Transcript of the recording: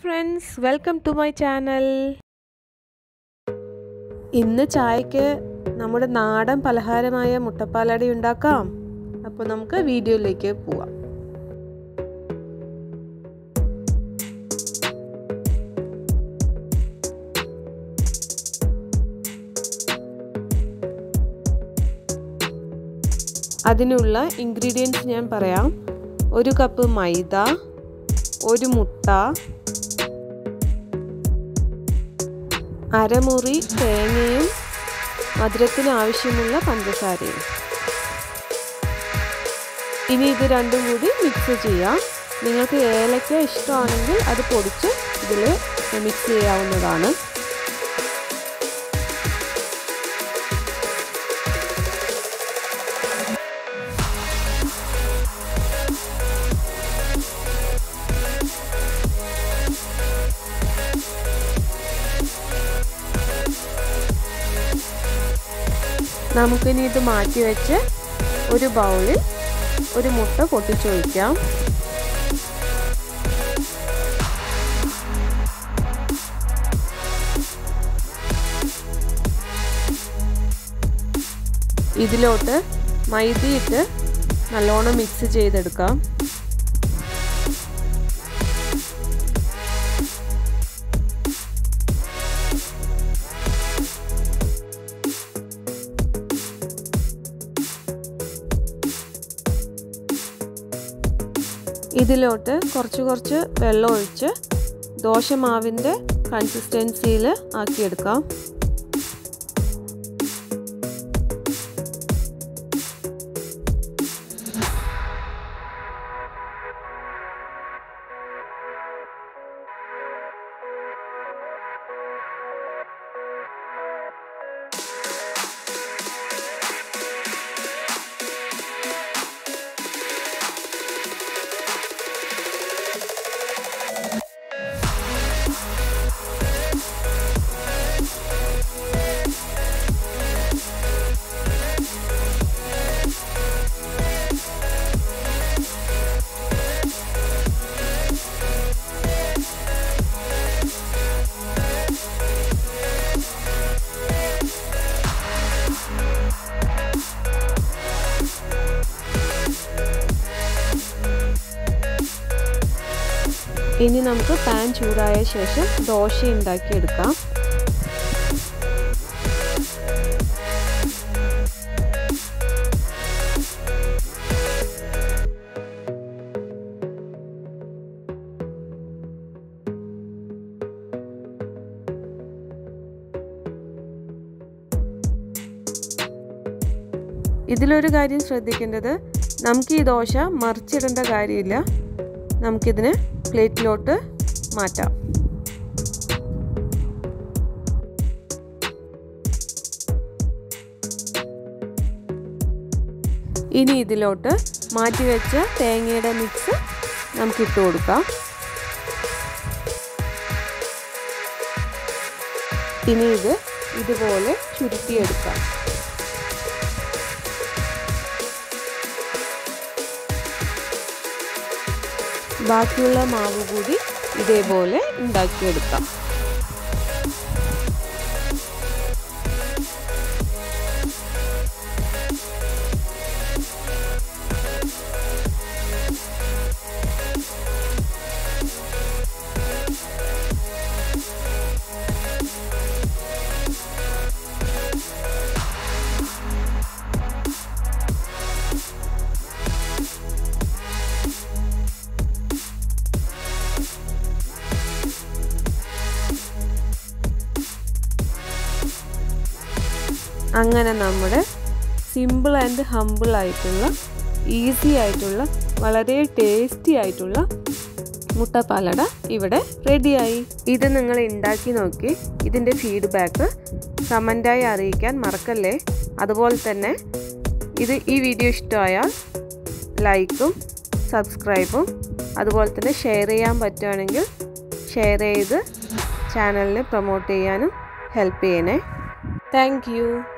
friends welcome to my channel ഇന്ന് ചായക്ക് നമ്മുടെ നാടൻ പലഹാരമായ മുട്ടപ്പാലട ഉണ്ടാക്കാം അപ്പോൾ നമുക്ക് വീഡിയോയിലേക്ക് പോവാം അതിനുള്ള ഇൻഗ്രീഡിയൻസ് ഞാൻ പറയാം ഒരു കപ്പ് മൈദ ഒരു മുട്ട അരമുറി തേങ്ങയും മധുരത്തിന് ആവശ്യമുള്ള പഞ്ചസാരയും ഇനി ഇത് രണ്ടും കൂടി മിക്സ് ചെയ്യാം നിങ്ങൾക്ക് ഏലക്ക ഇഷ്ടമാണെങ്കിൽ അത് പൊടിച്ച് ഇതിൽ മിക്സ് ചെയ്യാവുന്നതാണ് നമുക്കിനി ഇത് മാറ്റി വെച്ച് ഒരു ബൗളിൽ ഒരു മുട്ട പൊട്ടിച്ചൊഴിക്കാം ഇതിലോട്ട് മൈദയിട്ട് നല്ലോണം മിക്സ് ചെയ്തെടുക്കാം ഇതിലോട്ട് കുറച്ച് കുറച്ച് വെള്ളം ഒഴിച്ച് ദോശമാവിൻ്റെ കൺസിസ്റ്റൻസിയിൽ ആക്കിയെടുക്കാം ഇനി നമുക്ക് പാൻ ചൂടായ ശേഷം ദോശ ഉണ്ടാക്കിയെടുക്കാം ഇതിലൊരു കാര്യം ശ്രദ്ധിക്കേണ്ടത് നമുക്ക് ഈ ദോശ മറിച്ചിടേണ്ട കാര്യമില്ല നമുക്കിതിന് പ്ലേറ്റിലോട്ട് മാറ്റാം ഇനി ഇതിലോട്ട് മാറ്റി വെച്ച തേങ്ങയുടെ മിക്സ് നമുക്ക് ഇട്ട് കൊടുക്കാം ഇനി ഇത് ഇതുപോലെ ചുരുട്ടിയെടുക്കാം ബാക്കിയുള്ള മാവ് കൂടി ഇതേപോലെ ഉണ്ടാക്കിയെടുക്കാം അങ്ങനെ നമ്മുടെ സിമ്പിൾ ആൻഡ് ഹമ്പിൾ ആയിട്ടുള്ള ഈസി ആയിട്ടുള്ള വളരെ ടേസ്റ്റി ആയിട്ടുള്ള മുട്ടപ്പാലട ഇവിടെ റെഡിയായി ഇത് നിങ്ങൾ ഉണ്ടാക്കി നോക്കി ഇതിൻ്റെ ഫീഡ്ബാക്ക് കമൻറ്റായി അറിയിക്കാൻ മറക്കല്ലേ അതുപോലെ തന്നെ ഇത് ഈ വീഡിയോ ഇഷ്ടമായാൽ ലൈക്കും സബ്സ്ക്രൈബും അതുപോലെ തന്നെ ഷെയർ ചെയ്യാൻ പറ്റുകയാണെങ്കിൽ ഷെയർ ചെയ്ത് ചാനലിനെ പ്രൊമോട്ട് ചെയ്യാനും ഹെൽപ്പ് ചെയ്യണേ താങ്ക്